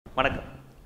வணக்கம்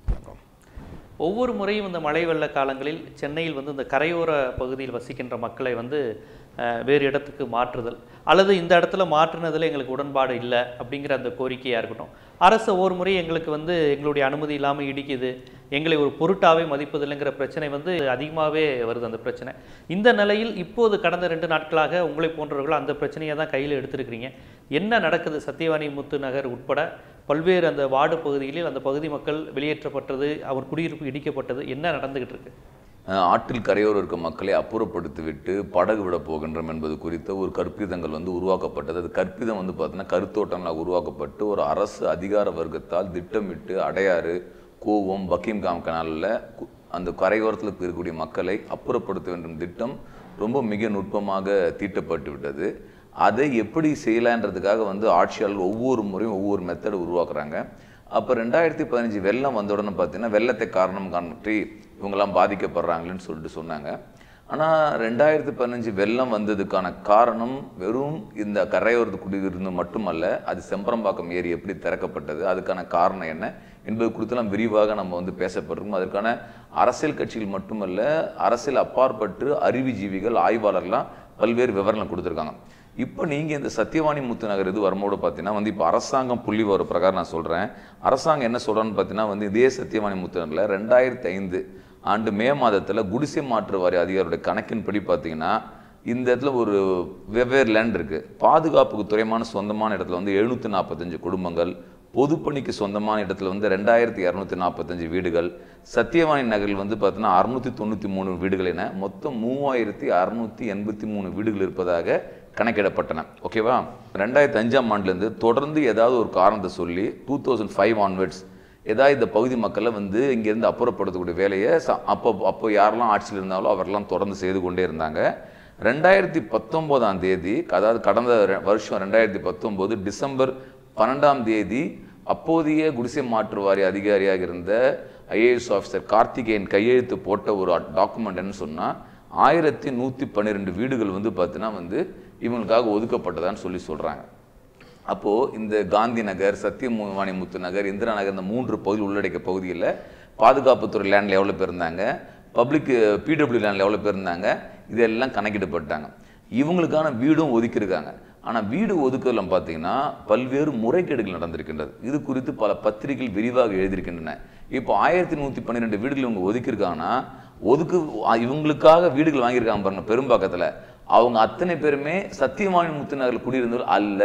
ஒவ்வொரு முறையும் இந்த மழை வெள்ள காலங்களில் சென்னையில் வந்து இந்த கரையோர பகுதியில் வசிக்கின்ற மக்களை வந்து அஹ், வேறு இடத்துக்கு மாற்றுதல் அல்லது இந்த இடத்துல மாற்றுனதில் எங்களுக்கு உடன்பாடு இல்லை அப்படிங்கிற அந்த கோரிக்கையாக இருக்கட்டும் அரசு ஒவ்வொரு முறை எங்களுக்கு வந்து எங்களுடைய அனுமதி இல்லாமல் இடிக்குது எங்களை ஒரு பொருட்டாவே மதிப்பதில்லைங்கிற பிரச்சனை வந்து அதிகமாகவே வருது அந்த பிரச்சனை இந்த நிலையில் இப்போது கடந்த ரெண்டு நாட்களாக உங்களை போன்றவர்கள் அந்த பிரச்சனையை தான் கையில் எடுத்திருக்கிறீங்க என்ன நடக்குது சத்தியவாணி முத்து நகர் உட்பட பல்வேறு அந்த வார்டு பகுதிகளில் அந்த பகுதி மக்கள் வெளியேற்றப்பட்டது அவர் குடியிருப்பு இடிக்கப்பட்டது என்ன நடந்துகிட்டு இருக்கு அஹ் ஆற்றில் கரையோரம் இருக்க மக்களை அப்புறப்படுத்திவிட்டு படகு விட போகின்றோம் என்பது குறித்த ஒரு கற்பிதங்கள் வந்து உருவாக்கப்பட்டது அது கற்பிதம் வந்து பார்த்தீங்கன்னா கருத்தோட்டங்களாக உருவாக்கப்பட்டு ஒரு அரசு அதிகார வர்க்கத்தால் திட்டமிட்டு அடையாறு கூவம் பக்கிம்காம் கனாலில் கு- அந்த கரையோரத்தில் இருக்கக்கூடிய மக்களை அப்புறப்படுத்த வேண்டும் திட்டம் ரொம்ப மிக நுட்பமாக தீட்டப்பட்டு விட்டது அதை எப்படி செய்யலான்றதுக்காக வந்து ஆட்சியாளர் ஒவ்வொரு முறையும் ஒவ்வொரு மெத்தடை உருவாக்குறாங்க அப்போ ரெண்டாயிரத்தி பதினஞ்சு வெள்ளம் வந்த உடனே பார்த்தீங்கன்னா வெள்ளத்தை காரணம் காட்டி இவங்கெல்லாம் பாதிக்கப்படுறாங்களேன்னு சொல்லிட்டு சொன்னாங்க ஆனால் ரெண்டாயிரத்தி பதினஞ்சு வெள்ளம் வந்ததுக்கான காரணம் வெறும் இந்த கரையோரத்து குடியிருந்து மட்டுமல்ல அது செம்பரம்பாக்கம் ஏரி எப்படி திறக்கப்பட்டது அதுக்கான காரணம் என்ன என்பது குறித்தெல்லாம் விரிவாக நம்ம வந்து பேசப்பட்டிருக்கோம் அதற்கான அரசியல் கட்சிகள் மட்டுமல்ல அரசியல் அப்பாற்பட்டு அறிவுஜீவிகள் ஆய்வாளர்லாம் பல்வேறு விவரங்கள் கொடுத்துருக்காங்க இப்போ நீங்கள் இந்த சத்தியவாணி முத்து நகர் இது வரும்போது பார்த்தீங்கன்னா வந்து இப்போ அரசாங்கம் புள்ளி வர பிரகாரம் நான் சொல்கிறேன் அரசாங்கம் என்ன சொல்கிறான்னு பார்த்தீங்கன்னா வந்து இதே சத்தியவாணி முத்து நகரில் ரெண்டாயிரத்தி ஐந்து ஆண்டு மே மாதத்தில் குடிசை மாற்று வாரிய அதிகாரியோட கணக்கின்படி பார்த்தீங்கன்னா இந்த இடத்துல ஒரு வெவ்வேறு லேண்ட் இருக்குது பாதுகாப்புக்கு துறைமான சொந்தமான இடத்துல வந்து எழுநூற்றி நாற்பத்தஞ்சு குடும்பங்கள் பொதுப்பணிக்கு சொந்தமான இடத்துல வந்து ரெண்டாயிரத்தி இரநூத்தி நாற்பத்தஞ்சு வீடுகள் சத்தியவாணி நகரில் வந்து பார்த்தீங்கன்னா அறுநூத்தி தொண்ணூற்றி மூணு வீடுகள் என மொத்தம் மூவாயிரத்தி அறுநூத்தி எண்பத்தி மூணு வீடுகள் இருப்பதாக கணக்கிடப்பட்டன ஓகேவா ரெண்டாயிரத்தி அஞ்சாம் ஆண்டுலேருந்து தொடர்ந்து ஏதாவது ஒரு காரணத்தை சொல்லி டூ தௌசண்ட் ஃபைவ் ஆன்வர்ட்ஸ் ஏதாவது இந்த பகுதி மக்களை வந்து இங்கேருந்து அப்புறப்படுத்தக்கூடிய வேலையை ச- அப்போ அப்போ யாரெல்லாம் ஆட்சியில் இருந்தாலும் அவரெல்லாம் தொடர்ந்து செய்து கொண்டே இருந்தாங்க ரெண்டாயிரத்தி பத்தொம்போதாம் தேதி அதாவது கடந்த ரெ- வருஷம் ரெண்டாயிரத்தி பத்தொம்போது டிசம்பர் பன்னெண்டாம் தேதி அப்போதைய குடிசை மாற்று வாரிய அதிகாரியாக இருந்த ஐஏஎஸ் ஆஃபீஸர் கார்த்திகேயன் கையெழுத்து போட்ட ஒரு டாக்குமெண்ட் என்ன சொன்னால் ஆயிரத்தி நூற்றி பன்னிரெண்டு வீடுகள் வந்து பார்த்தீங்கன்னா வந்து இவங்களுக்காக ஒதுக்கப்பட்டதான்னு சொல்லி சொல்கிறாங்க அப்போது இந்த காந்தி நகர் சத்தியவாணி முத்து நகர் இந்திரா நகர் இந்த மூன்று பகுதி உள்ளடக்கிய பகுதியில் பாதுகாப்புத்துறை லேண்டில் எவ்வளோ பேர் இருந்தாங்க பப்ளிக் பிடபிள்யூ லேண்டில் எவ்வளோ பேர் இருந்தாங்க இதெல்லாம் கணக்கிடப்பட்டாங்க இவங்களுக்கான வீடும் ஒதுக்கியிருக்காங்க ஆனால் வீடு ஒதுக்குதல பார்த்தீங்கன்னா பல்வேறு முறைகேடுகள் நடந்திருக்கின்றது இது குறித்து பல பத்திரிகைகள் விரிவாக எழுதியிருக்கின்றன இப்போ ஆயிரத்தி நூற்றி பன்னிரெண்டு வீடுகள் இவங்க ஒதுக்கியிருக்காங்கன்னா ஒதுக்கு இவங்களுக்காக வீடுகள் வாங்கியிருக்காங்க பாருங்க பெரும்பாக்கத்தில் அவங்க அத்தனை பேருமே சத்தியவாணி முத்து நகரில் குடியிருந்தவர் அல்ல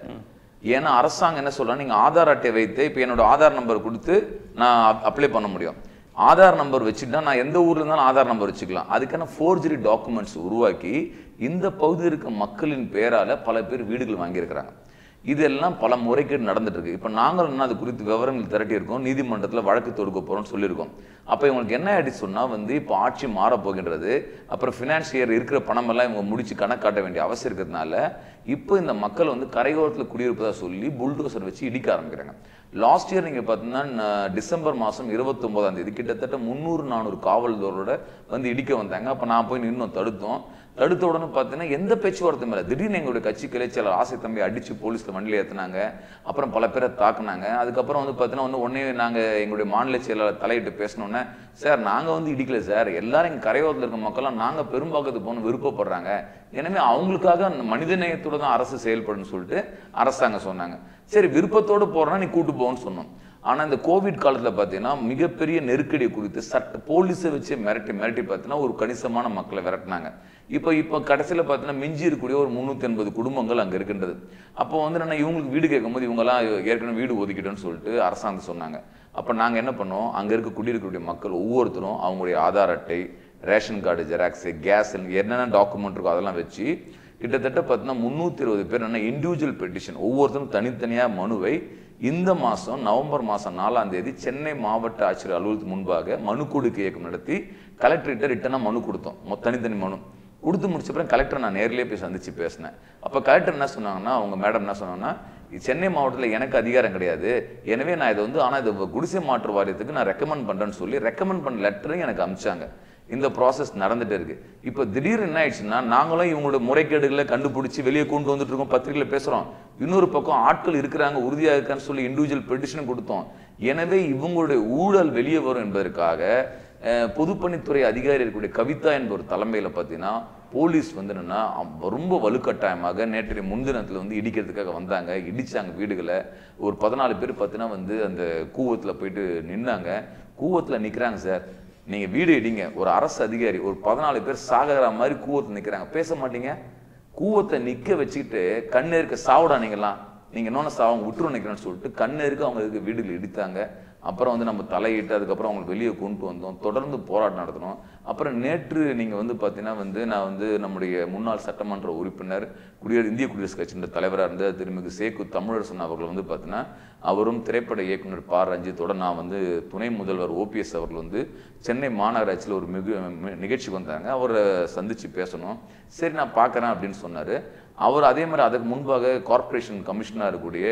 ஏன்னா அரசாங்கம் என்ன சொல்றாங்க நீங்க ஆதார் அட்டை வைத்து இப்போ என்னோட ஆதார் நம்பர் கொடுத்து நான் அப்ளை பண்ண முடியும் ஆதார் நம்பர் வச்சுட்டா நான் எந்த ஊர்ல இருந்தாலும் ஆதார் நம்பர் வச்சுக்கலாம் அதுக்கான ஃபோர்ஜரி டாக்குமெண்ட்ஸ் உருவாக்கி இந்த பகுதியில் இருக்க மக்களின் பேரால பல பேர் வீடுகள் வாங்கியிருக்கிறாங்க இதெல்லாம் பல முறைகேடு நடந்துட்டு இருக்கு இப்போ நாங்கள் என்ன அது குறித்து விவரங்கள் திரட்டி இருக்கோம் நீதிமன்றத்தில் வழக்கு தொடுக்க போறோம்னு சொல்லியிருக்கோம் அப்போ இவங்களுக்கு என்ன ஆயிடுச்சு சொன்னா வந்து இப்போ ஆட்சி மாறப் போகின்றது அப்புறம் ஃபினான்சியர் இருக்கிற பணமெல்லாம் இவங்க முடிச்சு கணக்கு காட்ட வேண்டிய அவசியம் இருக்கிறதுனால இப்போ இந்த மக்கள் வந்து கரையோரத்தில் குடியிருப்பதா சொல்லி புல்டோசர் வச்சு இடிக்க ஆரம்பிக்கிறாங்க லாஸ்ட் இயர் நீங்க பார்த்தீங்கன்னா ந- டிசம்பர் மாதம் இருபத்தொம்போதாம் தேதி கிட்டத்தட்ட முந்நூறு நானூறு காவல்துறையோட வந்து இடிக்க வந்தாங்க அப்போ நான் போய் நின்னோம் தடுத்தோம் தடுத்த உடனே பார்த்தீங்கன்னா எந்த பேச்சுவார்த்தை மேலே திடீர்னு எங்களுடைய கட்சி கிளைச்சலர் ஆசை தம்பி அடிச்சு போலீஸ்ல வண்டியில் ஏத்துனாங்க அப்புறம் பல பேரை தாக்குனாங்க அதுக்கப்புறம் வந்து பார்த்தீங்கன்னா வந்து உடனே நாங்கள் எங்களுடைய மாநில செயலாளர் தலையிட்டு பேசினோன்னே சார் நாங்கள் வந்து இடிக்கல சார் எல்லாரும் எங்கள் கரையோரத்தில் இருக்க மக்கள்லாம் நாங்கள் பெரும்பாக்கத்துக்கு போகணும் விருப்பப்படுறாங்க எனவே அவங்களுக்காக அந்த மனிதநேயத்தோட தான் அரசு செயல்படுன்னு சொல்லிட்டு அரசாங்கம் சொன்னாங்க சரி விருப்பத்தோடு போறேன்னா நீ கூட்டு போன்னு சொன்னோம் ஆனா இந்த கோவிட் காலத்துல பார்த்தீங்கன்னா மிகப்பெரிய நெருக்கடி குறித்து சட்ட போலீஸை வச்சு மிரட்டி மிரட்டி பார்த்தீங்கன்னா ஒரு கணிசமான மக்களை விரட்டினாங்க இப்போ இப்போ கடைசியில் பார்த்தீங்கன்னா மிஞ்சி இருக்கக்கூடிய ஒரு முந்நூற்றி எண்பது குடும்பங்கள் அங்கே இருக்கின்றது அப்போ வந்து நான் இவங்களுக்கு வீடு கேட்கும்போது இவங்கெல்லாம் ஏற்கனவே வீடு ஒதுக்கிட்டோன்னு சொல்லிட்டு அரசாங்கம் சொன்னாங்க அப்போ நாங்கள் என்ன பண்ணோம் அங்கே இருக்க குடியிருக்கக்கூடிய மக்கள் ஒவ்வொருத்தரும் அவங்களுடைய ஆதார் அட்டை ரேஷன் கார்டு ஜெராக்ஸு கேஸ் என்னென்ன டாக்குமெண்ட் இருக்கோ அதெல்லாம் வச்சு கிட்டத்தட்ட பார்த்தீங்கன்னா முந்நூற்றி இருபது பேர் என்ன இண்டிவிஜுவல் பெட்டிஷன் ஒவ்வொருத்தரும் தனித்தனியாக மனுவை இந்த மாதம் நவம்பர் மாதம் நாலாம் தேதி சென்னை மாவட்ட ஆட்சியர் அலுவலகத்துக்கு முன்பாக மனு கொடுக்க இயக்கம் நடத்தி கலெக்டர்கிட்ட ரிட்டனாக மனு கொடுத்தோம் மொ- தனித்தனி மனு கொடுத்து முடிச்ச அப்புறம் கலெக்டர் நான் நேர்லயே போய் சந்திச்சு பேசினேன் அப்போ கலெக்டர் என்ன சொன்னாங்கன்னா அவங்க மேடம் என்ன சொன்னாங்கன்னா "இது சென்னை மாவட்டத்தில் எனக்கு அதிகாரம் கிடையாது எனவே நான் இதை வந்து ஆனால் இது குடிசை மாற்று வாரியத்துக்கு நான் ரெக்கமெண்ட் பண்ணுறேன்னு சொல்லி ரெக்கமெண்ட் பண்ண லெட்டரையும் எனக்கு அனுப்பிச்சாங்க இந்த ப்ராசஸ் நடந்துட்டு இருக்கு இப்போ திடீர்னு என்ன ஆயிடுச்சுன்னா நாங்களும் இவங்களோட முறைகேடுகளை கண்டுபிடிச்சி வெளியே கொண்டு வந்துட்டு இருக்கோம் பத்திரிகையில் பேசுறோம் இன்னொரு பக்கம் ஆட்கள் இருக்கிறாங்க உறுதியாக இருக்கான்னு சொல்லி இண்டிவிஜுவல் பெட்டிஷன் கொடுத்தோம் எனவே இவங்களுடைய ஊழல் வெளியே வரும் என்பதற்காக அஹ், பொதுப்பணித்துறை அதிகாரி இருக்கக்கூடிய கவிதா என்பவர் தலைமையில பார்த்தீங்கன்னா போலீஸ் வந்து என்னன்னா அவ- ரொம்ப வலுக்கட்டாயமாக நேற்றைய முன்தினத்தில் வந்து இடிக்கிறதுக்காக வந்தாங்க இடிச்சாங்க வீடுகளை ஒரு பதினாலு பேர் பார்த்தீங்கன்னா வந்து அந்த கூவத்தில் போயிட்டு நின்னாங்க கூவத்தில் நிற்கிறாங்க சார் நீங்கள் வீடு இடிங்க ஒரு அரசு அதிகாரி ஒரு பதினாலு பேர் சாகற மாதிரி கூவத்தில் நிற்கிறாங்க பேச மாட்டீங்க கூவத்தை நிற்க வச்சுக்கிட்டு கண்ணு இருக்க சாவுடா நீங்களாம் நீங்கள் இன்னொன்று சாவங்க விட்டுரு நிற்கிறேன்னு சொல்லிட்டு கண்ணு இருக்க அவங்க இதுக்கு வீடுகள் இடித்தாங்க அப்புறம் வந்து நம்ம தலையிட்டு அதுக்கப்புறம் அவங்களை வெளியே கொண்டு வந்தோம் தொடர்ந்து போராட்டம் நடத்தினோம் அப்புறம் நேற்று நீங்கள் வந்து பார்த்தீங்கன்னா வந்து நான் வந்து நம்முடைய முன்னாள் சட்டமன்ற உறுப்பினர் குடியரசு இந்திய குடியரசுக் கட்சியின் தலைவராக இருந்த திருமிகு சேக்கு தமிழரசன் அவர்கள் வந்து பார்த்தீங்கன்னா அவரும் திரைப்பட இயக்குனர் ப ரஞ்சித்தோட நான் வந்து துணை முதல்வர் ஓபிஎஸ் அவர்கள் வந்து சென்னை மாநகராட்சியில் ஒரு மிகு மி- நிகழ்ச்சிக்கு வந்தாங்க அவரை சந்திச்சு பேசணும் சரி நான் பார்க்குறேன் அப்படின்னு சொன்னார் அவர் அதே மாதிரி அதுக்கு முன்பாக கார்ப்பரேஷன் கமிஷனாக இருக்கக்கூடிய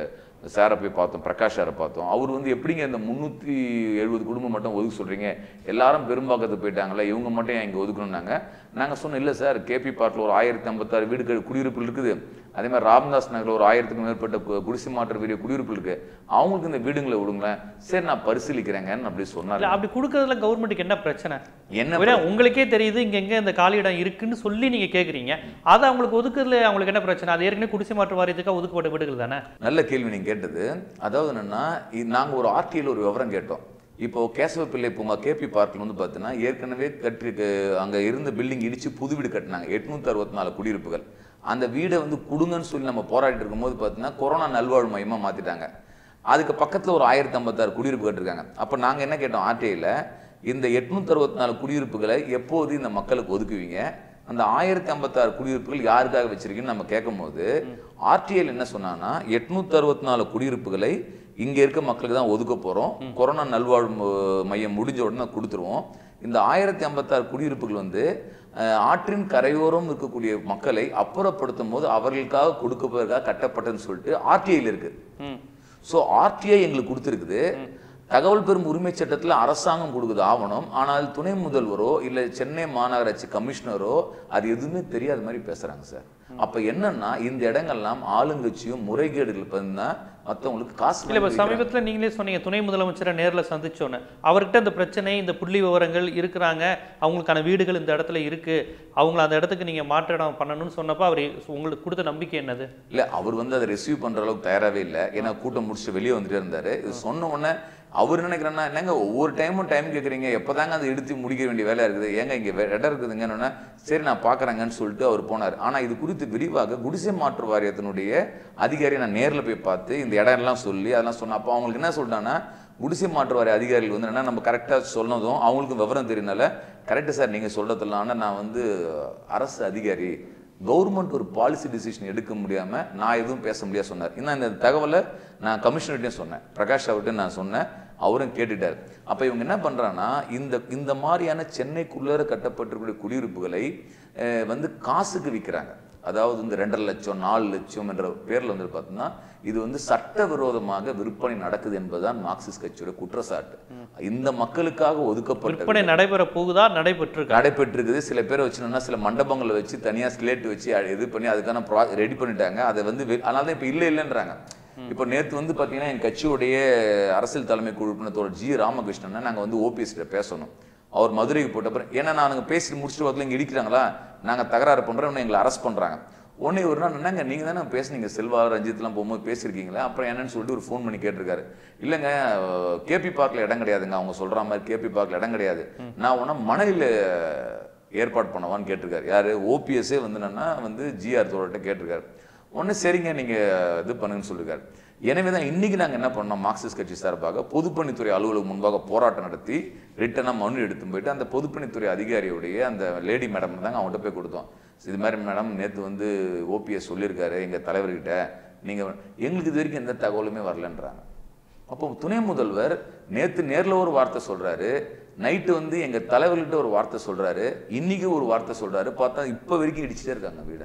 சாரை போய் பார்த்தோம் பிரகாஷ் சாரை பார்த்தோம் அவர் வந்து எப்படிங்க இந்த முந்நூற்றி எழுபது குடும்பம் மட்டும் ஒதுக்க சொல்கிறீங்க எல்லாரும் பெரும்பாக்கத்துக்கு போயிட்டாங்களே இவங்க மட்டும் ஏன் இங்கே ஒதுக்கணும்னாங்க நாங்கள் சொன்னோம் இல்லை சார் கேபி பார்ட்டில் ஒரு ஆயிரத்தி ஐம்பத்தாறு வீடுகள் குடியிருப்பு இருக்குது அதே மாதிரி ராமதாஸ் நகரில் ஒரு ஆயிரத்துக்கும் மேற்பட்ட கு- குடிசை மாற்று வீடு குடியிருப்பு இருக்கு அவங்களுக்கு இந்த வீடுங்களை விடுங்களேன் சரி நான் பரிசீலிக்கிறேங்கன்னு அப்படி சொன்னார் இல்ல அப்படி கொடுக்கறதுல கவர்மெண்ட்டுக்கு என்ன பிரச்சனை என்ன ஒரே உங்களுக்கே தெரியுது இங்க எங்க இந்த காலி இடம் இருக்குன்னு சொல்லி நீங்க கேக்குறீங்க அதை அவங்களுக்கு ஒதுக்குறதுல அவங்களுக்கு என்ன பிரச்சனை அது ஏற்கனவே குடிசை மாற்று வாரியத்துக்காக ஒதுக்கப்பட்ட வீடுகள் தானே நல்ல கேள்வி நீங்க கேட்டது அதாவது என்னன்னா இ- நாங்க ஒரு ஆர்டியில் ஒரு விவரம் கேட்டோம் இப்போ கேசவ பிள்ளை பூங்கா கேபி பார்க்ல வந்து பார்த்தீங்கன்னா ஏற்கனவே கட்டி அங்க இருந்த பில்டிங் இடிச்சு புது வீடு கட்டினாங்க எட்நூத்தி அறுபத்தி நாலு குடியிருப்புகள் அந்த வீடை வந்து கொடுங்கன்னு சொல்லி நம்ம போராடிட்டு இருக்கும்போது பார்த்தீங்கன்னா கொரோனா நல்வாழ்வு மையமா மாத்திட்டாங்க அதுக்கு பக்கத்துல ஒரு ஆயிரத்தி ஐம்பத்தாறு குடியிருப்பு கட்டிருக்காங்க அப்ப நாங்க என்ன கேட்டோம் ஆர்டிஐல இந்த எட்நூத்தி அறுபத்தி நாலு குடியிருப்புகளை எப்போது இந்த மக்களுக்கு ஒதுக்குவீங்க அந்த ஆயிரத்தி ஐம்பத்தாறு குடியிருப்புகள் யாருக்காக வச்சிருக்கீங்கன்னு நம்ம கேட்கும்போது ஆர்டிஎல் என்ன சொன்னாங்கன்னா எட்நூத்தி அறுபத்தி நாலு குடியிருப்புகளை இங்க இருக்க மக்களுக்கு தான் ஒதுக்க போறோம் கொரோனா நல்வாழ்வு மு- மையம் முடிஞ்ச உடனே கொடுத்துருவோம் இந்த ஆயிரத்தி ஐம்பத்தாறு குடியிருப்புகள் வந்து அஹ், ஆற்றின் கரையோரம் இருக்கக்கூடிய மக்களை அப்புறப்படுத்தும் போது அவர்களுக்காக கொடுக்கப்படுவதற்காக கட்டப்பட்டதுன்னு சொல்லிட்டு ஆர்டிஐல இருக்கு ம் ஸோ ஆர்டிஐ எங்களுக்கு கொடுத்துருக்குது தகவல் பெறும் உரிமை சட்டத்துல அரசாங்கம் கொடுக்குது ஆவணம் ஆனால் துணை முதல்வரோ இல்ல சென்னை மாநகராட்சி கமிஷனரோ அது எதுவுமே தெரியாத மாதிரி பேசுறாங்க சார் அப்ப என்னன்னா இந்த இடங்கள்லாம் ஆளுங்கட்சியும் முறைகேடுகள் பண்ணா மத்தவங்களுக்கு காசு இல்ல இப்ப வாங்கி வைக்கிறாங்க. சமீபத்துல நீங்களே சொன்னீங்க துணை முதலமைச்சரை நேர்ல சந்திச்சோன்னு அவர்கிட்ட இந்த பிரச்சனை இந்த புள்ளி விவரங்கள் இருக்கிறாங்க அவங்களுக்கான வீடுகள் இந்த இடத்துல இருக்கு அவங்கள அந்த இடத்துக்கு நீங்க மாற்றிடம் பண்ணணும்னு சொன்னப்ப அவர் உங்களுக்கு கொடுத்த நம்பிக்கை என்னது இல்ல அவர் வந்து அதை ரிசீவ் பண்ற அளவுக்கு தயாராகவே இல்லை ஏன்னா கூட்டம் முடிச்சு வெளியே வந்துட்டே இருந்தாரு இது சொன்ன உடனே அவர் நினைக்கிறேன்னா என்னங்க ஒவ்வொரு டைமும் டைம் கேட்குறீங்க எப்போதாங்க அதை எடுத்து முடிக்க வேண்டிய வேலையா இருக்குது ஏங்க இங்க வே- இடம் இருக்குதுங்கன்னு சரி நான் பார்க்குறேங்கன்னு சொல்லிட்டு அவர் போனார் ஆனா இது குறித்து விரிவாக குடிசை மாற்று வாரியத்தினுடைய அதிகாரி நான் நேர்ல போய் பார்த்து இந்த இடம் எல்லாம் சொல்லி அதெல்லாம் சொன்னேன் அப்போ அவங்களுக்கு என்ன சொல்லிட்டாங்கன்னா குடிசை மாற்று வாரிய அதிகாரிகள் வந்து என்ன நம்ம கரெக்டாக சொன்னதும் அவங்களுக்கும் விவரம் தெரியனால கரெக்டு சார் நீங்கள் சொல்கிறதுலாம் ஆனால் நான் வந்து அரசு அதிகாரி கவர்மெண்ட் ஒரு பாலிசி டிசிஷன் எடுக்க முடியாம நான் எதுவும் பேச முடியாது சொன்னார் இன்னும் இந்த தகவலை நான் கமிஷனர்கிட்டையும் சொன்னேன் பிரகாஷ் அவர்கிட்ட நான் சொன்னேன் அவரும் கேட்டுட்டார் அப்ப இவங்க என்ன பண்றாங்கன்னா இந்த இந்த மாதிரியான சென்னைக்குள்ளார கட்டப்பட்டிருக்கக்கூடிய குடியிருப்புகளை அஹ், வந்து காசுக்கு விற்கிறாங்க அதாவது இந்த ரெண்டரை லட்சம் நாலு லட்சம் என்ற பேர்ல வந்து பார்த்தீங்கன்னா இது வந்து சட்டவிரோதமாக விற்பனை நடக்குது என்பதுதான் மார்க்சிஸ்ட் கட்சியோட குற்றச்சாட்டு இந்த மக்களுக்காக ஒதுக்கப்பட்ட விற்பனை நடைபெற போகுதா நடைபெற்றிருக்கு நடைபெற்றிருக்குது சில பேரை வச்சுனா சில மண்டபங்களை வச்சு தனியா ஸ்லேட் வச்சு அ- இது பண்ணி அதுக்கான ப்ரா ரெடி பண்ணிட்டாங்க அதை வந்து வெ- அதனால தான் இப்போ இல்லை இல்லைன்றாங்க இப்போ நேத்து வந்து பார்த்தீங்கன்னா என் கட்சியுடைய அரசியல் தலைமை குழு உறுப்பினர் ஜி ராமகிருஷ்ணனை நாங்கள் வந்து ஓபிஎஸ் கிட்ட பேசணும் அவர் மதுரைக்கு போட்ட அப்புறம் ஏன்னா நாங்கள் பேசி முடிச்சுட்டு வரல இங்கே இடிக்கிறாங்களா நாங்கள் தகராறு பண்ணுறோம் இன்னும் எங்களை அரெஸ்ட் பண்ணுறாங்க உடனே ஒரு நாள் என்னங்க நீங்கள் தானே பேசுனீங்க செல்வா ரஞ்சித்லாம் போகும்போது பேசியிருக்கீங்களா அப்புறம் என்னன்னு சொல்லிட்டு ஒரு ஃபோன் பண்ணி கேட்டிருக்காரு இல்லைங்க கேபி பார்க்கில் இடம் கிடையாதுங்க அவங்க சொல்கிற மாதிரி கேபி பார்க்கில் இடம் கிடையாது நான் ஒன்றா மணலில் ஏற்பாடு பண்ணவான்னு கேட்டிருக்காரு யாரு ஓபிஎஸ்ஸே வந்து என்னன்னா வந்து ஜிஆர் தோழர்கிட்ட கேட்டிருக்காரு உடனே சரிங்க நீங்க இது பண்ணுங்கன்னு சொல்லிருக்காரு எனவே தான் இன்னைக்கு நாங்க என்ன பண்ணோம் மார்க்சிஸ்ட் கட்சி சார்பாக பொதுப்பணித்துறை அலுவலகம் முன்பாக போராட்டம் நடத்தி ரிட்டனா மனு எடுத்து போயிட்டு அந்த பொதுப்பணித்துறை அதிகாரியுடைய அந்த லேடி மேடம் தாங்க அவங்ககிட்ட போய் கொடுத்தோம் இது மாதிரி மேடம் நேத்து வந்து ஓபிஎஸ் சொல்லியிருக்காரு எங்க தலைவர்கிட்ட நீங்க எங்களுக்கு இது வரைக்கும் எந்த தகவலுமே வரலன்றாங்க அப்போ துணை முதல்வர் நேத்து நேர்ல ஒரு வார்த்தை சொல்றாரு நைட்டு வந்து எங்க தலைவர்கிட்ட ஒரு வார்த்தை சொல்றாரு இன்னைக்கு ஒரு வார்த்தை சொல்றாரு பார்த்தா இப்ப வரைக்கும் இடிச்சுட்டே இருக்காங்க வீடை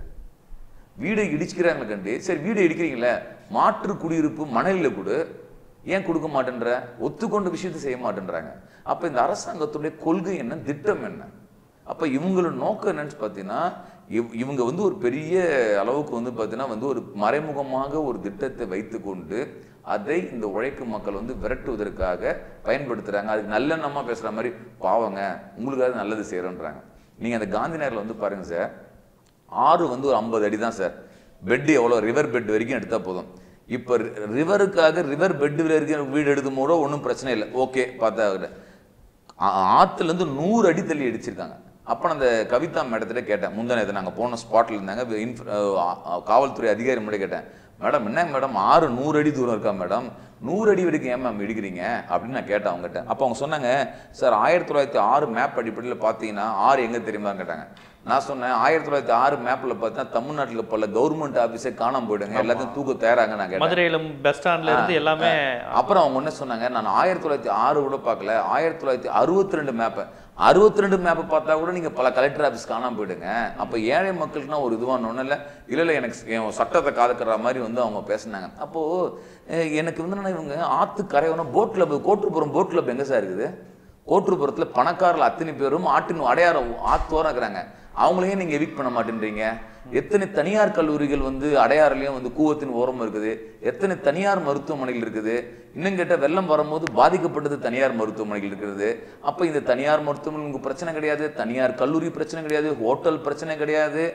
வீடை இடிச்சுக்கிறாங்க கண்டு சரி வீடு இடிக்கிறீங்களே மாற்று குடியிருப்பு மணலில் கொடு ஏன் கொடுக்க மாட்டேன்ற ஒத்துக்கொண்ட விஷயத்தை செய்ய மாட்டேன்றாங்க அப்ப இந்த அரசாங்கத்துடைய கொள்கை என்ன திட்டம் என்ன அப்ப இவங்களோட நோக்கம் என்னன்னு பார்த்தீங்கன்னா இவ்- இவங்க வந்து ஒரு பெரிய அளவுக்கு வந்து பார்த்தீங்கன்னா வந்து ஒரு மறைமுகமாக ஒரு திட்டத்தை வைத்துக்கொண்டு அதை இந்த உழைக்கும் மக்கள் வந்து விரட்டுவதற்காக பயன்படுத்துறாங்க அதுக்கு நல்லெண்ணமா பேசுற மாதிரி பாவங்க உங்களுக்காக நல்லது செய்யறோன்றாங்க நீங்க அந்த காந்தி நகர்ல வந்து பாருங்க சார் ஆறு வந்து ஒரு ஐம்பது அடி தான் சார் பெட் எவ்வளோ ரிவர் பெட் வரைக்கும் எடுத்தா போதும் இப்போ ரிவருக்காக ரிவர் பெட் வரைக்கும் வீடு எடுக்கும் கூட ஒன்றும் பிரச்சனை இல்லை ஓகே பார்த்தா ஆ- ஆத்துல இருந்து நூறு அடி தள்ளி அடிச்சிருக்காங்க அப்போ நான் அந்த கவிதா மேடத்திட்ட கேட்டேன் முந்தானத்தை நாங்கள் போன ஸ்பாட்டில் இருந்தாங்க வி- இன்ஃப- அஹ் ஆ- காவல்துறை அதிகாரி மட்டும் கேட்டேன் மேடம் என்ன மேடம் ஆறு நூறு அடி தூரம் இருக்கா மேடம் நூறு அடி வரைக்கும் ஏன் மேம் இடிக்கிறீங்க அப்படின்னு நான் கேட்டேன் அவங்ககிட்ட அப்போ அவங்க சொன்னாங்க சார் ஆயிரத்தி தொள்ளாயிரத்தி ஆறு மேப் அடிப்படையில் பார்த்தீங்கன்னா ஆறு எங்கே தெரியுமா கேட்டாங்க நான் சொன்னேன் ஆயிரத்தி தொள்ளாயிரத்தி ஆறு மேப்பில் பார்த்தீங்கன்னா தமிழ்நாட்டில் பல கவர்மெண்ட் ஆஃபீஸே காணாம போயிடுங்க எல்லாத்தையும் தூக்க தயாராங்க நான் கேட்டேன் மதுரையில பஸ் ஸ்டாண்ட்ல இருந்து எல்லாமே அப்புறம் அவங்க என்ன சொன்னாங்க நான் ஆயிரத்தி தொள்ளாயிரத்தி ஆறு கூட பார்க்கல ஆயிரத்தி தொள்ளாயிரத்தி அறுபத்தி ரெண்டு மேப்பை அறுபத்தி ரெண்டு மேப்பை பார்த்தா கூட நீங்க பல கலெக்டர் ஆஃபீஸ் காணாம போயிடுங்க அப்ப ஏழை மக்களுக்குனா ஒரு இதுவான ஒன்றும் இல்லை இல்லை இல்லை எனக்கு என் சட்டத்தை காதுக்கிற மாதிரி வந்து அவங்க பேசினாங்க அப்போ அஹ், எனக்கு வந்து என்னன்னா இவங்க ஆத்து கரையோரம் boat club Kotturpuram boat club எங்க சார் இருக்குது கோட்டுப்புறத்துல பணக்காரர்கள் அத்தனை பேரும் ஆட்டின் அடையாளம் ஆத்தோரம் இருக்கிறாங்க அவங்களையும் நீங்க எவிக் பண்ண மாட்டேன்றீங்க எத்தனை தனியார் கல்லூரிகள் வந்து அடையாறுலயும் வந்து கூவத்தின் ஓரம் இருக்குது எத்தனை தனியார் மருத்துவமனைகள் இருக்குது இன்னும் கேட்ட வெள்ளம் வரும்போது பாதிக்கப்பட்டது தனியார் மருத்துவமனைகள் இருக்கிறது அப்ப இந்த தனியார் மருத்துவமனைக்கு பிரச்சனை கிடையாது தனியார் கல்லூரி பிரச்சனை கிடையாது ஹோட்டல் பிரச்சனை கிடையாது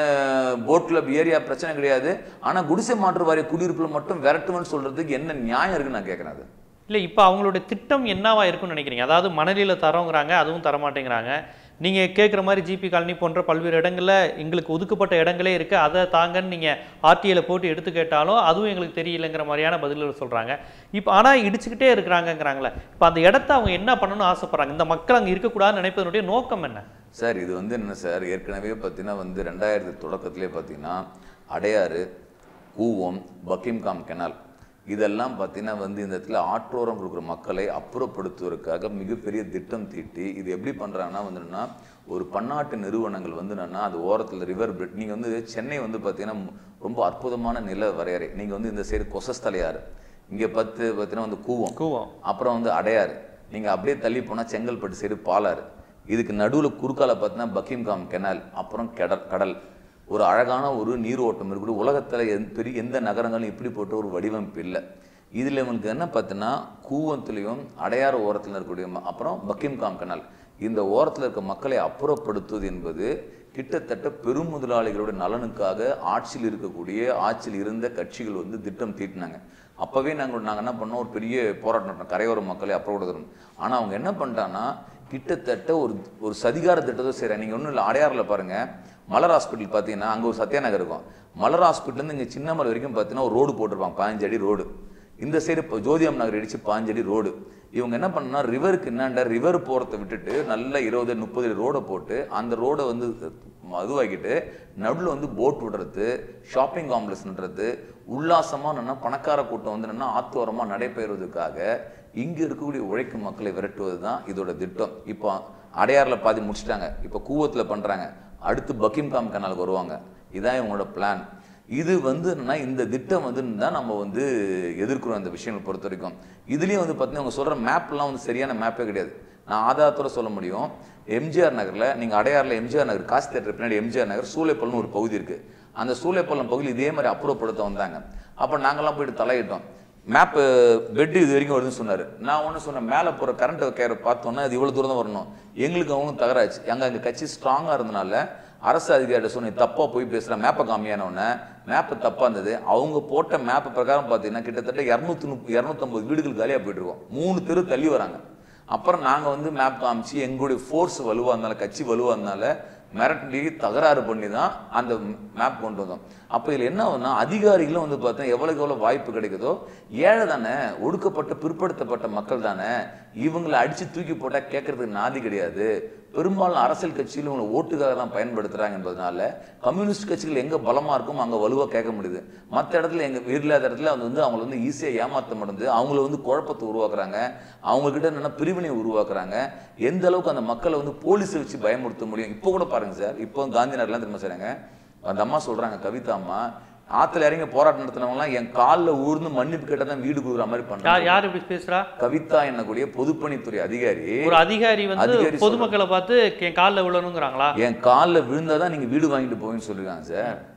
போட் கிளப் ஏரியா பிரச்சனை கிடையாது ஆனா குடிசை மாற்று வாரிய குடியிருப்புல மட்டும் விரட்டுவன்னு சொல்றதுக்கு என்ன நியாயம் இருக்குன்னு நான் கேட்கறேன் அது இல்ல இப்போ அவங்களுடைய திட்டம் என்னவா இருக்கும்னு நினைக்கிறீங்க அதாவது மணலில தரோங்கிறாங்க அதுவும் தர மாட்டேங்கிறாங்க நீங்க கேட்குற மாதிரி ஜிபி காலனி போன்ற பல்வேறு இடங்கள்ல எங்களுக்கு ஒதுக்கப்பட்ட இடங்களே இருக்கு அதை தாங்கன்னு நீங்க ஆர்டிஐல போட்டு எடுத்து கேட்டாலும் அதுவும் எங்களுக்கு தெரியலங்கிற மாதிரியான பதில்கள் சொல்றாங்க இப்போ ஆனா இடிச்சுக்கிட்டே இருக்கிறாங்கங்கிறாங்களே இப்போ அந்த இடத்த அவங்க என்ன பண்ணணும்னு ஆசைப்படுறாங்க இந்த மக்கள் அங்க இருக்கக்கூடாதுன்னு நினைப்பதனுடைய நோக்கம் என்ன சார் இது வந்து என்ன சார் ஏற்கனவே பார்த்தீங்கன்னா வந்து ரெண்டாயிரத்தி தொடக்கத்திலே பார்த்தீங்கன்னா அடையாறு கூவம் பக்கிம்காம் கெனால் இதெல்லாம் பார்த்தீங்கன்னா வந்து இந்த இடத்துல ஆற்றோரம் கொடுக்குற மக்களை அப்புறப்படுத்துவதற்காக மிகப்பெரிய திட்டம் தீட்டி இது எப்படி பண்ணுறாங்கன்னா வந்து என்னன்னா ஒரு பன்னாட்டு நிறுவனங்கள் வந்து என்னன்னா அது ஓரத்தில் ரிவர் பிரிட் நீங்கள் வந்து சென்னை வந்து பார்த்தீங்கன்னா ரொம்ப அற்புதமான நில வரையறை நீங்கள் வந்து இந்த சைடு கொசஸ்தலையாறு இங்கே பத்து பார்த்தீங்கன்னா வந்து கூவம் கூவம் அப்புறம் வந்து அடையாறு நீங்கள் அப்படியே தள்ளி போனால் செங்கல்பட்டு சைடு பாலாறு இதுக்கு நடுவில் குறுக்கால பார்த்தீங்கன்னா பக்கிம்காம் கெனால் அப்புறம் கடல் கடல் ஒரு அழகான ஒரு நீரோட்டம் இருக்குது உலகத்தில் எந்த பெரிய எந்த நகரங்களும் இப்படி போட்ட ஒரு வடிவமைப்பு இல்லை இதில் இவங்களுக்கு என்ன பார்த்தீங்கன்னா கூவத்துலேயும் அடையாறு ஓரத்தில் இருக்கக்கூடிய ம- அப்புறம் பக்கிம்காம் கெனால் இந்த ஓரத்தில் இருக்க மக்களை அப்புறப்படுத்துவது என்பது கிட்டத்தட்ட பெரும் முதலாளிகளோட நலனுக்காக ஆட்சியில் இருக்கக்கூடிய ஆட்சியில் இருந்த கட்சிகள் வந்து திட்டம் தீட்டினாங்க அப்போவே நாங்கள் நாங்கள் என்ன பண்ணோம் ஒரு பெரிய போராட்டம் நடத்தினோம் கரையோர மக்களை அப்புறப்படுத்தணும் ஆனால் அவங்க என்ன பண்ணிட்டாங்கன்னா கிட்டத்தட்ட ஒரு ஒரு சதிகார திட்டத்தை செய்கிறாங்க நீங்கள் ஒன்றும் இல்லை அடையாறில் பாருங்கள் மலர் ஹாஸ்பிட்டல் பார்த்தீங்கன்னா அங்கே ஒரு சத்யா நகர் இருக்கும் மலர் ஹாஸ்பிட்டல்லேருந்து இங்கே சின்னமலை வரைக்கும் பார்த்தீங்கன்னா ஒரு ரோடு போட்டிருப்பாங்க பதினஞ்சு அடி ரோடு இந்த சைடு இப்போ ஜோதியம் நகர் இடிச்சு பாஞ்சடி ரோடு இவங்க என்ன பண்ணா ரிவருக்கு என்னாண்ட ரிவர் போகிறத விட்டுட்டு நல்ல இருபது முப்பது அடி ரோடை போட்டு அந்த ரோடை வந்து அதுவாக்கிட்டு நடுவில் வந்து போட் விடுறது ஷாப்பிங் காம்ப்ளெக்ஸ்ன்றது உல்லாசமாக என்னன்னா பணக்கார கூட்டம் வந்து என்னன்னா ஆத்தோரமாக நடைபெறுவதற்காக இங்கே இருக்கக்கூடிய உழைக்கும் மக்களை விரட்டுவது தான் இதோட திட்டம் இப்போ அடையாறில் பாதி முடிச்சிட்டாங்க இப்போ கூவத்தில் பண்ணுறாங்க அடுத்து பக்கிம்காம் கனாலுக்கு வருவாங்க இதான் இவங்களோட பிளான் இது வந்து என்னன்னா இந்த திட்டம் வந்து தான் நம்ம வந்து எதிர்க்கிறோம் இந்த விஷயங்களை பொறுத்த வரைக்கும் இதுலேயும் வந்து பார்த்தீங்கன்னா அவங்க சொல்கிற மேப்லாம் வந்து சரியான மேப்பே கிடையாது நான் ஆதாரத்தோட சொல்ல முடியும் எம்ஜிஆர் நகரில் நீங்கள் அடையாறில் எம்ஜிஆர் நகர் காசு தேட்டர் பின்னாடி எம்ஜிஆர் நகர் சூளைப்பல்னு ஒரு பகுதி இருக்குது அந்த சூளைப்பள்ளம் பகுதியில் இதே மாதிரி அப்புறப்படுத்த வந்தாங்க அப்போ நாங்கெல்லாம் போயிட்டு தலையிட்டோம் மேப்பு பெட் இது வரைக்கும் வருதுன்னு சொன்னார் நான் ஒன்று சொன்னேன் மேலே போகிற கரண்ட் கேர் பார்த்தோன்னா அது இவ்வளோ தூரம் தான் வரணும் எங்களுக்கு அவங்களும் தகராச்சு எங்கள் எங்கள் கட்சி ஸ்ட்ராங்காக இருந்தனால அரசு அதிகாரிகிட்ட சொன்னி தப்பாக போய் பேசுகிறேன் மேப்பை காமியானவொன்னே மேப்பு தப்பாக இருந்தது அவங்க போட்ட மேப்பு பிரகாரம் பார்த்தீங்கன்னா கிட்டத்தட்ட இரநூத்தி முப்ப இரநூத்தம்பது வீடுகள் காலியாக போயிட்டு இருக்கோம் மூணு தெரு தள்ளி வராங்க அப்புறம் நாங்கள் வந்து மேப் காமிச்சு எங்களுடைய ஃபோர்ஸ் வலுவாக இருந்தால கட்சி வலுவாக இருந்தால மிரட்டி தகராறு பண்ணி தான் அந்த மேப் கொண்டு வந்தோம் அப்போ இதில் என்ன ஆகுதுன்னா அதிகாரிகளும் வந்து பார்த்தா எவ்வளோக்கு எவ்வளோ வாய்ப்பு கிடைக்குதோ ஏழை தானே ஒடுக்கப்பட்ட பிற்படுத்தப்பட்ட மக்கள் தானே இவங்களை அடித்து தூக்கி போட்டால் கேட்கறதுக்கு நாதி கிடையாது பெரும்பாலும் அரசியல் கட்சியில் இவங்களை ஓட்டுக்காக தான் பயன்படுத்துகிறாங்க என்பதனால கம்யூனிஸ்ட் கட்சிகள் எங்கே பலமாக இருக்கும் அங்கே வலுவாக கேட்க முடியுது மற்ற இடத்துல எங்கள் இல்லாத இடத்துல அது வந்து அவங்கள வந்து ஈஸியாக ஏமாற்ற முடியுது அவங்கள வந்து குழப்பத்தை உருவாக்குறாங்க அவங்கக்கிட்ட என்னென்ன பிரிவினை உருவாக்குறாங்க எந்த அளவுக்கு அந்த மக்களை வந்து போலீஸை வச்சு பயமுறுத்த முடியும் இப்போ கூட பாருங்க சார் இப்போ காந்தி நகர்லாம் திரும்ப செய்றாங்க அந்த அம்மா சொல்றாங்க கவிதா அம்மா ஆத்துல இறங்கி போராட்டம் நடத்தினவங்கலாம் என் காலில் ஊர்ந்து மன்னிப்பு கேட்டால் தான் வீடு கொடுக்குற மாதிரி யார் பண்ணாங்க யார் இப்படி பேசுறா கவிதா என்னக்கூடிய பொதுப்பணித்துறை அதிகாரி ஒரு அதிகாரி வந்து அதிகாரி பொதுமக்களை பார்த்து என் காலில் விழணுங்கிறாங்களா என் காலில் விழுந்தாதான் நீங்க வீடு வாங்கிட்டு போவீங்கன்னு சொல்லிருக்காங்க சார்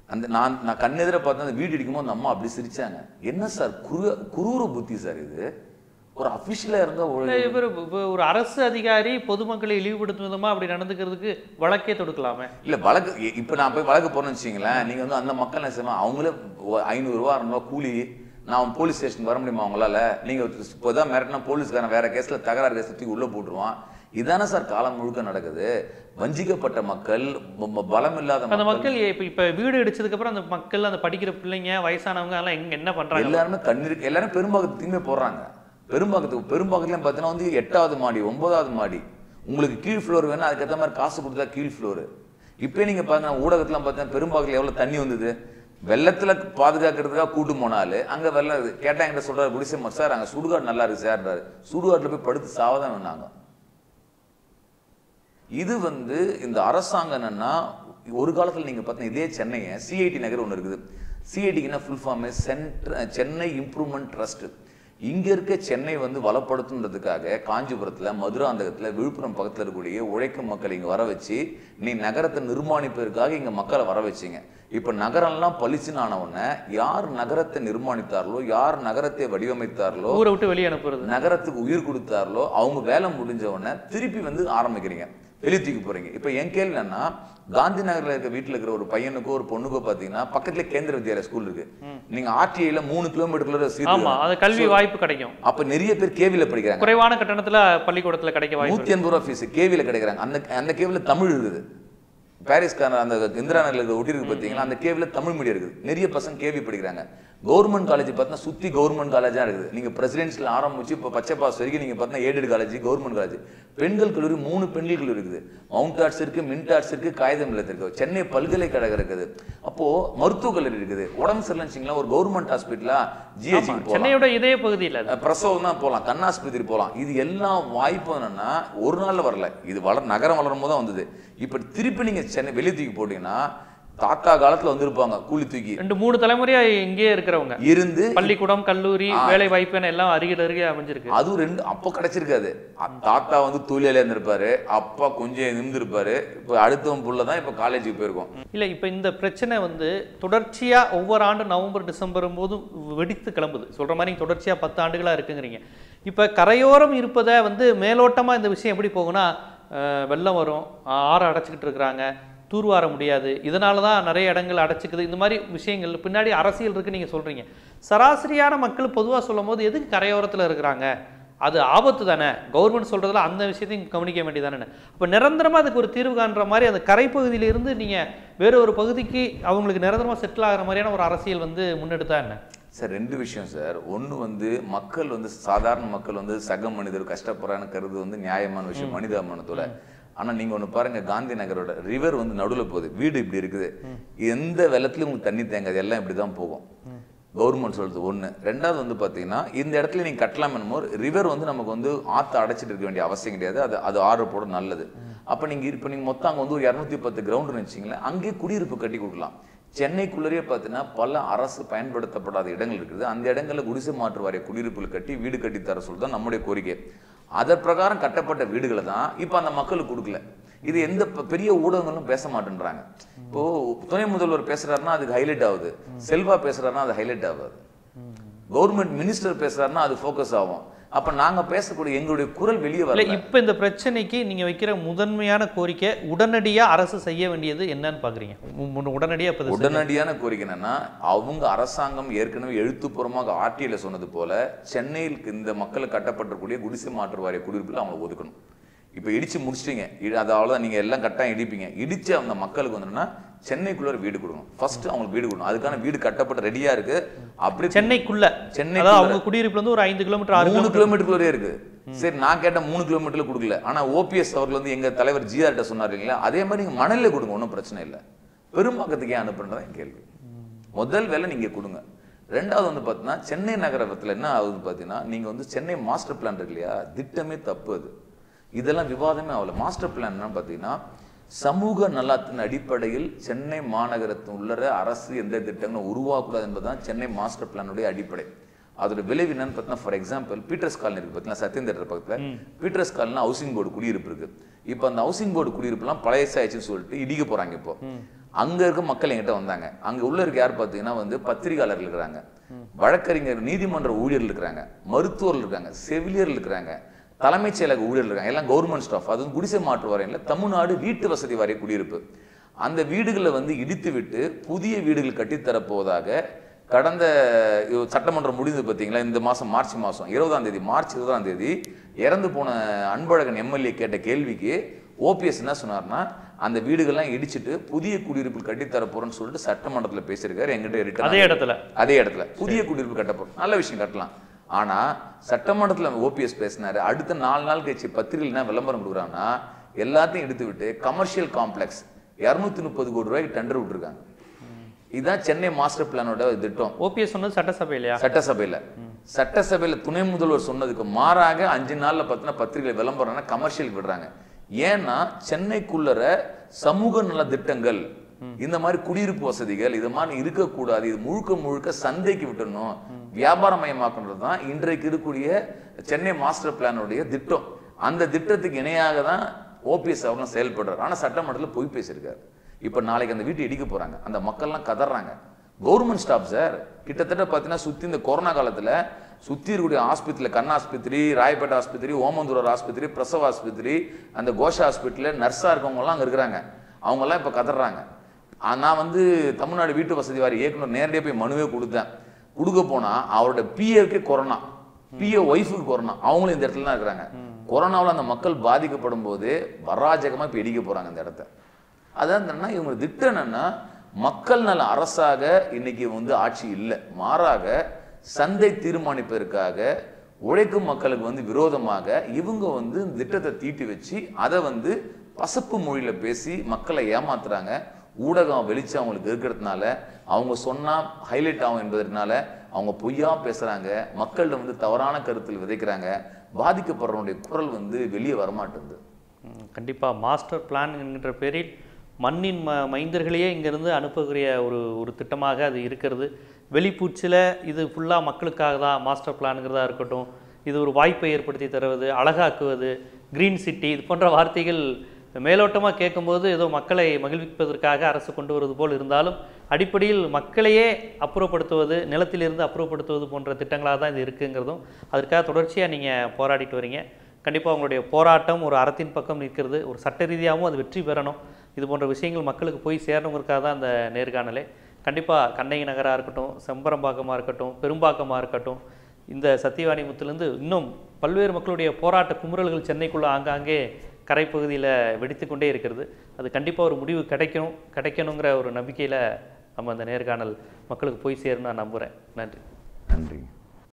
அந்த நான் நான் கண்ணெதிர பார்த்தா அந்த வீடு இடிக்கும்போது அந்த அம்மா அப்படி சிரிச்சாங்க என்ன சார் குரு குரூர புத்தி சார் இது ஒரு அஃபிஷியலாக இருந்தால் இல்ல, இவர் இப்ப ஒரு அரசு அதிகாரி பொதுமக்களை இழிவுபடுத்தும் விதமா அப்படி நடந்துக்கிறதுக்கு வழக்கே தொடுக்கலாமே இல்ல வழக்கு இ- இப்ப நான் போய் வழக்கு போறேன்னு வச்சுங்களேன் நீங்க வந்து அந்த மக்கள் என்ன செய்வாங்க அவங்களே ஒ- ஐநூறு ரூபா அறுநூறுவா கூலி நான் போலீஸ் ஸ்டேஷன் வர முடியுமா அவங்களால நீங்க இப்போதான் மிரட்டினா போலீஸ்காரன் வேற கேஸ்ல தகராறு கேஸ் தூக்கி உள்ள போட்டுருவான் இதானே சார் காலம் முழுக்க நடக்குது வஞ்சிக்கப்பட்ட மக்கள் ப- ப- பலம் இல்லாத அந்த மக்கள் மக்கள் இப்ப இப்ப வீடு இடிச்சதுக்கு அப்புறம் அந்த மக்கள் அந்த படிக்கிற பிள்ளைங்க வயசானவங்க எல்லாம் எங்க என்ன பண்றாங்க எல்லாருமே கண்ணீர் எல்லாரும் பெரும்பாக்கத்துக்குமே போடுறாங்க பெரும்பாக்கத்துக்கு பெரும்பாக்கத்துலயும் பார்த்தீங்கன்னா வந்து எட்டாவது மாடி ஒன்பதாவது மாடி உங்களுக்கு கீழ் ஃப்ளோர் வேணா அதுக்கேற்ற மாதிரி காசு கொடுத்தா கீழ் ஃப்ளோர் இப்போ நீங்க பாருங்க ஊடகத்துல பார்த்தீங்கன்னா பெரும்பாக்கத்தில் எவ்வளவு தண்ணி வந்தது வெள்ளத்துல பாதுகாக்கிறதுக்காக கூட்டு போனாலு அங்க வெள்ளம் இருக்கு கேட்டா என்கிட்ட சொல்றாரு குடிசை ம- சார் அங்க சுடுகாடு நல்லா இருக்கு சார்ன்றாரு சுடுகாட்டுல போய் படுத்து சாவதான் வேணாங்க இது வந்து இந்த அரசாங்கம் என்னன்னா ஒரு காலத்துல நீங்க பார்த்தீங்கன்னா இதே சென்னையை சிஐடி நகர் ஒன்று இருக்குது சிஐடிக்குன்னா ஃபுல் ஃபார்ம் சென்ட்ர சென்னை இம்ப்ரூவ்மெண்ட் ட்ரஸ்ட் இங்க இருக்க சென்னை வந்து வளப்படுத்துன்றதுக்காக காஞ்சிபுரத்துல மதுராந்தகத்துல விழுப்புரம் பக்கத்துல இருக்கக்கூடிய உழைக்கும் மக்கள் இங்க வர வச்சு நீ நகரத்தை நிர்மாணிப்பதற்காக இங்க மக்களை வர வச்சீங்க இப்ப நகரம்லாம் பளிச்சுன்னு ஆன உடனே யார் நகரத்தை நிர்மாணித்தார்களோ யார் நகரத்தை வடிவமைத்தார்களோ ஊரை விட்டு வெளியே அனுப்புறது நகரத்துக்கு உயிர் கொடுத்தார்களோ அவங்க வேலை முடிஞ்ச உடனே திருப்பி வந்து ஆரம்பிக்கிறீங்க வெளியே தூக்கி போறீங்க இப்ப என் கேள்வி என்னன்னா காந்தி நகர்ல இருக்க வீட்டுல இருக்கிற ஒரு பையனுக்கோ ஒரு பொண்ணுக்கோ பாத்தீங்கன்னா பக்கத்துல கேந்திர வித்யாலயா ஸ்கூல் இருக்கு நீங்க ஆர்டிஐல மூணு கிலோமீட்டர்ல சீட் ஆமா அது கல்வி வாய்ப்பு கிடைக்கும் அப்ப நிறைய பேர் கேவில படிக்கிறாங்க குறைவான கட்டணத்துல பள்ளிக்கூடத்துல கிடைக்க வாய்ப்பு நூத்தி எண்பது ரூபா ஃபீஸ் கேவில கிடைக்கிறாங்க அந்த அந்த கேவில தமிழ் இருக்குது பாரிஸ்கான அந்த இந்திரா நகர்ல இருக்க ஒட்டி இருக்கு பாத்தீங்களா அந்த கேவில தமிழ் மீடியம் இருக்குது நிறைய பசங்க கேவி படிக்கிறாங்க கவர்மெண்ட் காலேஜ் பார்த்தீங்கன்னா சுத்தி கவர்மெண்ட் காலேஜா இருக்குது நீங்க பிரசிடென்சியில் ஆரம்பிச்சு இப்போ பச்சை பாஸ் வரைக்கும் நீங்க பார்த்தீங்கன்னா ஏடட் காலேஜ் கவர்மெண்ட் காலேஜ் பெண்கள் கல்லூரி மூணு பெண்கள் கல்லூரி இருக்குது மவுண்ட் ஆர்ட்ஸ் இருக்கு மின்ட் ஆர்ட்ஸ் இருக்கு காகிதம் இல்லத்து இருக்கு சென்னை பல்கலைக்கழகம் இருக்குது அப்போ மருத்துவக் கல்லூரி இருக்குது உடம்பு சரியில்லைன்னு வச்சுங்களேன் ஒரு கவர்மெண்ட் ஹாஸ்பிட்டலா ஜிஹெச் போகலாம் சென்னையோட இதய பகுதியில் அது அஹ் பிரசவம் தான் போகலாம் கண்ணாஸ்பத்திரி போகலாம் இது எல்லா வாய்ப்பும் என்னன்னா ஒரு நாள்ல வரல இது வளர் நகரம் வளரும் போது தான் வந்தது இப்ப திருப்பி நீங்க சென்னை வெளியே தூக்கி போட்டீங்கன்னா தாத்தா காலத்துல வந்திருப்பாங்க கூலி தூக்கி ரெண்டு மூணு தலைமுறையா இங்கேயே இருக்கிறவங்க இருந்து பள்ளிக்கூடம் கல்லூரி வேலை வாய்ப்பு என எல்லாம் அருகில் அருகே அமைஞ்சிருக்கு அதுவும் ரெண்டு அப்போ கிடைச்சிருக்காது அ- தாத்தா வந்து தொழிலாளியா இருந்திருப்பாரு அப்பா கொஞ்சம் இருந்திருப்பாரு இப்ப அடுத்தவன் புள்ள தான் இப்ப காலேஜுக்கு போயிருக்கோம் இல்ல இப்ப இந்த பிரச்சனை வந்து தொடர்ச்சியா ஒவ்வொரு ஆண்டு நவம்பர் டிசம்பர் போதும் வெடித்து கிளம்புது சொல்ற மாதிரி நீங்க தொடர்ச்சியா பத்து ஆண்டுகளா இருக்குங்கிறீங்க இப்ப கரையோரம் இருப்பதை வந்து மேலோட்டமா இந்த விஷயம் எப்படி போகும்னா அஹ், வெள்ளம் வரும் ஆறு அடைச்சிக்கிட்டு இருக்கிறாங்க தூர்வார முடியாது இதனால தான் நிறைய இடங்கள் அடைச்சிக்குது இந்த மாதிரி விஷயங்கள் பின்னாடி அரசியல் இருக்கு நீங்க சொல்றீங்க சராசரியான மக்கள் பொதுவா சொல்லும் போது எதுக்கு கரையோரத்துல இருக்கிறாங்க அது ஆபத்து தானே கவர்மெண்ட் சொல்றதுல அந்த விஷயத்தையும் கவனிக்க வேண்டியதானே அப்போ நிரந்தரமா அதுக்கு ஒரு தீர்வு காண்ற மாதிரி அந்த கரைப்பகுதியில இருந்து நீங்க வேற ஒரு பகுதிக்கு அவங்களுக்கு நிரந்தரமா செட்டில் ஆகிற மாதிரியான ஒரு அரசியல் வந்து முன்னெடுத்தா என்ன சார் ரெண்டு விஷயம் சார் ஒன்று வந்து மக்கள் வந்து சாதாரண மக்கள் வந்து சக மனிதர் கஷ்டப்படுறான்னு கருது வந்து நியாயமான விஷயம் மனிதாபிமானத்தோட ஆனா நீங்க ஒண்ணு பாருங்க காந்தி நகரோட ரிவர் வந்து நடுவுல போகுது வீடு இப்படி இருக்குது எந்த வெள்ளத்துலயும் உங்களுக்கு தண்ணி தேங்காது எல்லாம் இப்படி தான் போகும் கவர்மெண்ட் சொல்றது ஒண்ணு ரெண்டாவது வந்து பாத்தீங்கன்னா இந்த இடத்துல நீங்க கட்டலாம் என்னமோ ரிவர் வந்து நமக்கு வந்து ஆத்த அடைச்சிட்டு இருக்க வேண்டிய அவசியம் கிடையாது அது அது ஆறு போட நல்லது அப்ப நீங்க இப்ப நீங்க மொத்தம் அங்க வந்து ஒரு இரநூத்தி பத்து கிரவுண்ட் வச்சிங்களேன் அங்கேயே குடியிருப்பு கட்டி கொடுக்கலாம் சென்னைக்குள்ளேயே பார்த்தீங்கன்னா பல அரசு பயன்படுத்தப்படாத இடங்கள் இருக்குது அந்த இடங்கள்ல குடிசை மாற்று வாரிய குடியிருப்புகள் கட்டி வீடு கட்டி தர சொல்லி தான் நம்முடைய கோரிக்கை அதன் பிரகாரம் கட்டப்பட்ட வீடுகளை தான் இப்போ அந்த மக்களுக்கு கொடுக்கல இது எந்த ப- பெரிய ஊடகங்களும் பேச மாட்டேன்றாங்க இப்போ துணை முதல்வர் பேசுறாருன்னா அதுக்கு ஹைலைட் ஆகுது செல்வா பேசுறாருன்னா அது ஹைலைட் ஆகாது கவர்மெண்ட் மினிஸ்டர் பேசுறாருன்னா அது ஃபோக்கஸ் ஆகும் அப்ப நாங்க பேசக்கூடிய எங்களுடைய குரல் வெளியே இல்ல வரல இப்ப இந்த பிரச்சனைக்கு நீங்க வைக்கிற முதன்மையான கோரிக்கை உடனடியா அரசு செய்ய வேண்டியது என்னன்னு பாக்குறீங்க மு- மு- உடனடியா இப்ப இதை செய்ய- உடனடியான கோரிக்கை என்னன்னா அவங்க அரசாங்கம் ஏற்கனவே எழுத்துப்பூர்வமாக ஆர்டிஐல சொன்னது போல சென்னையில் இந்த மக்களுக்கு கட்டப்பட்டிருக்கக்கூடிய குடிசை மாற்று வாரிய குடியிருப்புல அவங்களை ஒதுக்கணும் இப்போ இடிச்சு முடிச்சிட்டீங்க இ- அது அவ்வளோதான் நீங்க எல்லாம் கட்டாயம் இடிப்பீங்க இடிச்சு அந்த மக்களுக்கு வந்துன்னா சென்னைக்குள்ள ஒரு வீடு கொடுக்கணும் ஃபர்ஸ்ட் அவங்களுக்கு வீடு கொடுக்கணும் அதுக்கான வீடு கட்டப்பட்டு ரெடியா இருக்கு அப்படி சென்னைக்குள்ள சென்னை அதாவது அவங்க குடியிருப்புல இருந்து ஒரு ஐந்து கிலோமீட்டர் ஆறு மூணு கிலோமீட்டர் கிலோமீட்டருக்குள்ளே இருக்கு சரி நான் கேட்ட மூணு கிலோமீட்டர்ல கொடுக்கல ஆனா ஓபிஎஸ் அவர்கள் வந்து எங்க தலைவர் ஜிஆர் கிட்ட சொன்னார் இல்லைங்களா அதே மாதிரி நீங்க மணல்ல கொடுங்க ஒன்றும் பிரச்சனை இல்லை பெரும்பாக்கத்துக்கு ஏன் அனுப்புன்றதா என் கேள்வி முதல் வேலை நீங்க கொடுங்க ரெண்டாவது வந்து பார்த்தீங்கன்னா சென்னை நகரத்துல என்ன ஆகுது பார்த்தீங்கன்னா நீங்க வந்து சென்னை மாஸ்டர் பிளான் இருக்கு இல்லையா திட்டமே தப்பு அது இதெல்லாம் விவாதமே ஆகல மாஸ்டர் பிளான் என்னன்னு பார்த்தீங்கன்னா சமூக நலத்தின் அடிப்படையில் சென்னை மாநகரத்தின் உள்ளர அரசு எந்த திட்டங்களும் உருவாக்கூடாது என்பதுதான் சென்னை மாஸ்டர் பிளானுடைய அடிப்படை அதோட விளைவு என்னன்னு பார்த்தீங்கன்னா ஃபார் எக்ஸாம்பிள் பீட்டர்ஸ் காலனி இருக்கு பார்த்தீங்கன்னா சத்யன் தேட்டர் பக்கத்துல பீட்டர்ஸ் காலனில ஹவுசிங் போர்டு குடியிருப்பு இருக்கு இப்போ அந்த ஹவுசிங் போர்டு குடியிருப்புலாம் பழையசாயிடுச்சுன்னு சொல்லிட்டு இடிக்க போறாங்க இப்போ அங்க இருக்க மக்கள் என்கிட்ட வந்தாங்க அங்க உள்ள இருக்க யார் பார்த்தீங்கன்னா வந்து பத்திரிகையாளர்கள் இருக்கிறாங்க வழக்கறிஞர் நீதிமன்ற ஊழியர்கள் இருக்கிறாங்க மருத்துவர்கள் இருக்காங்க செவிலியர்கள் இருக்கிறாங்க தலைமைச் செயலக ஊழியர்கள் இருக்காங்க எல்லாம் கவர்மெண்ட் ஸ்டாஃப் அதுவும் குடிசை மாற்று வாரியம்ல தமிழ்நாடு வீட்டு வசதி வாரிய குடியிருப்பு அந்த வீடுகளை வந்து இடித்து விட்டு புதிய வீடுகள் கட்டித்தரப் போவதாக கடந்த இது சட்டமன்றம் முடிந்தது பார்த்தீங்களா இந்த மாதம் மார்ச் மாதம் இருபதாம் தேதி மார்ச் இருபதாம் தேதி இறந்து போன அன்பழகன் எம்எல்ஏ கேட்ட கேள்விக்கு ஓபிஎஸ் என்ன சொன்னார்னா அந்த வீடுகள்லாம் இடிச்சிட்டு புதிய குடியிருப்பு கட்டித்தர போறேன்னு சொல்லிட்டு சட்டமன்றத்தில் பேசியிருக்காரு எங்கிட்ட return அதே இடத்துல அதே இடத்துல புதிய குடியிருப்பு கட்ட போறோம் நல்ல விஷயம் கட்டலாம் ஆனா சட்டமன்றத்துல ஓபிஎஸ் பேசினாரு அடுத்த நாலு நாள் கழிச்சு பத்திரிகையில் என்ன விளம்பரம் கொடுக்குறாங்கன்னா எல்லாத்தையும் எடுத்து விட்டு கமர்ஷியல் காம்ப்ளெக்ஸ் இரநூத்தி முப்பது கோடி ரூபாய்க்கு டெண்டர் விட்டுருக்காங்க இதுதான் சென்னை மாஸ்டர் பிளானோட திட்டம் ஓபிஎஸ் சொன்னது சட்டசபையிலையா சட்டசபையில சட்டசபையில துணை முதல்வர் சொன்னதுக்கு மாறாக அஞ்சு நாள்ல பத்தின பத்திரிகை விளம்பரம்னா கமர்ஷியல் விடுறாங்க ஏன்னா சென்னைக்குள்ளர சமூக நல திட்டங்கள் இந்த மாதிரி குடியிருப்பு வசதிகள் இது மாதிரி இருக்கக்கூடாது இது முழுக்க முழுக்க சந்தைக்கு விட்டுறணும் வியாபாரமயமாக்குன்றது தான் இன்றைக்கு இருக்கக்கூடிய சென்னை மாஸ்டர் பிளானுடைய திட்டம் அந்த திட்டத்துக்கு இணையாக தான் ஓபிஎஸ் அவர்களும் செயல்படுறாரு ஆனா சட்டமன்றத்தில் பொய் பேசியிருக்காரு இப்ப நாளைக்கு அந்த வீட்டை இடிக்க போறாங்க அந்த மக்கள்லாம் கதறாங்க கவர்மெண்ட் ஸ்டாப் சார் கிட்டத்தட்ட பார்த்தீங்கன்னா சுத்தி இந்த கொரோனா காலத்துல சுத்தி இருக்கக்கூடிய ஆஸ்பத்திரியில் கண் ஆஸ்பத்திரி ராயப்பேட்டை ஆஸ்பத்திரி ஓமந்தூரர் ஆஸ்பத்திரி பிரசவ ஆஸ்பத்திரி அந்த கோஷா ஹாஸ்பிட்டலில் நர்ஸாக இருக்கவங்கலாம் அங்கே இருக்கிறாங்க அவங்கெல்லாம் இப்போ கதறாங்க ஆ, நான் வந்து தமிழ்நாடு வீட்டு வசதி வாரிய இயக்குனர் நேரடியாக போய் மனுவே கொடுத்தேன் கொடுக்க போனா அவரோட பிஏவுக்கே கொரோனா பிஏ ஒய்ஃபுக்கு கொரோனா அவங்களும் இந்த இடத்துல தான் இருக்கிறாங்க கொரோனாவில் அந்த மக்கள் பாதிக்கப்படும் போது வராஜகமாக இப்போ இடிக்க போறாங்க இந்த இடத்த அதான் என்னன்னா இவங்க திட்டம் என்னன்னா மக்கள் நல அரசாக இன்னைக்கு வந்து ஆட்சி இல்லை மாறாக சந்தை தீர்மானிப்பதற்காக உழைக்கும் மக்களுக்கு வந்து விரோதமாக இவங்க வந்து இந்த திட்டத்தை தீட்டி வச்சு அதை வந்து பசப்பு மொழியில பேசி மக்களை ஏமாத்துறாங்க ஊடகம் வெளிச்சம் அவங்களுக்கு இருக்கிறதுனால அவங்க சொன்னா ஹைலைட் ஆகும் என்பதனால அவங்க பொய்யா பேசுறாங்க மக்கள்கிட்ட வந்து தவறான கருத்தில் விதைக்கிறாங்க பாதிக்கப்படுறவனுடைய குரல் வந்து வெளியே வரமாட்டேங்குது ம், கண்டிப்பா மாஸ்டர் பிளான் என்கின்ற பேரில் மண்ணின் ம மைந்தர்களையே இங்கிருந்து அனுப்பக்கூடிய ஒரு ஒரு திட்டமாக அது இருக்கிறது வெளிப்பூச்சில் இது ஃபுல்லாக மக்களுக்காக தான் மாஸ்டர் பிளானுங்கிறதா இருக்கட்டும் இது ஒரு வாய்ப்பை ஏற்படுத்தி தருவது அழகாக்குவது கிரீன் சிட்டி இது போன்ற வார்த்தைகள் மேலோட்டமாக கேட்கும்போது ஏதோ மக்களை மகிழ்விப்பதற்காக அரசு கொண்டு வருவது போல் இருந்தாலும் அடிப்படையில் மக்களையே அப்புறப்படுத்துவது நிலத்திலிருந்து அப்புறப்படுத்துவது போன்ற திட்டங்களாக தான் இது இருக்குங்கிறதும் அதற்காக தொடர்ச்சியாக நீங்கள் போராடிட்டு வரீங்க கண்டிப்பாக உங்களுடைய போராட்டம் ஒரு அறத்தின் பக்கம் நிற்கிறது ஒரு சட்ட ரீதியாகவும் அது வெற்றி பெறணும் இது போன்ற விஷயங்கள் மக்களுக்கு போய் சேரணுங்கிறதுக்காக தான் அந்த நேர்காணலே கண்டிப்பாக கண்ணகி நகராக இருக்கட்டும் செம்பரம்பாக்கமாக இருக்கட்டும் பெரும்பாக்கமாக இருக்கட்டும் இந்த சத்தியவாணி முத்துலேருந்து இன்னும் பல்வேறு மக்களுடைய போராட்ட குமுறல்கள் சென்னைக்குள்ளே ஆங்காங்கே கரைப்பகுதியில் வெடித்து கொண்டே இருக்கிறது அது கண்டிப்பாக ஒரு முடிவு கிடைக்கணும் கிடைக்கணுங்கிற ஒரு நம்பிக்கையில் நம்ம அந்த நேர்காணல் மக்களுக்கு போய் சேரும்னு நான் நம்புகிறேன் நன்றி நன்றி